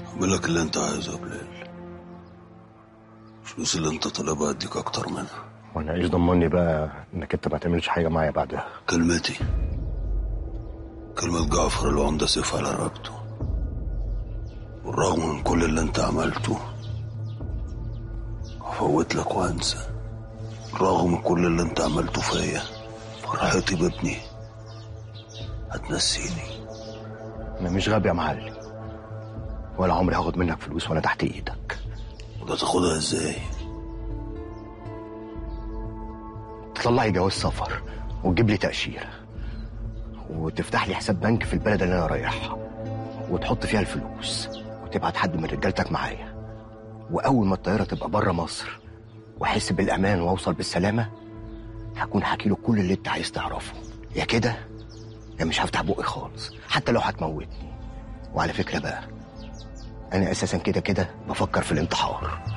اعمل لك اللي انت عايزه يا بلال الفلوس اللي انت طالبها اديك اكتر منها وانا ايش ضمني بقى انك انت ما تعملش حاجه معايا بعدها كلمتي كلمة جعفر العمدة سيف على رقبته والرغم من كل اللي انت عملته هفوت لك وانسى رغم من كل اللي انت عملته فيا فرحتي بابني هتنسيني انا مش غبي يا معلم ولا عمري هاخد منك فلوس وانا تحت ايدك وده تاخدها ازاي تطلع لي جواز سفر وتجيب لي تأشيرة وتفتح لي حساب بنك في البلد اللي انا رايحها وتحط فيها الفلوس وتبعت حد من رجالتك معايا واول ما الطياره تبقى بره مصر واحس بالامان واوصل بالسلامه هكون حكي له كل اللي انت عايز تعرفه يا كده يا مش هفتح بقي خالص حتى لو هتموتني وعلى فكره بقى انا اساسا كده كده بفكر في الانتحار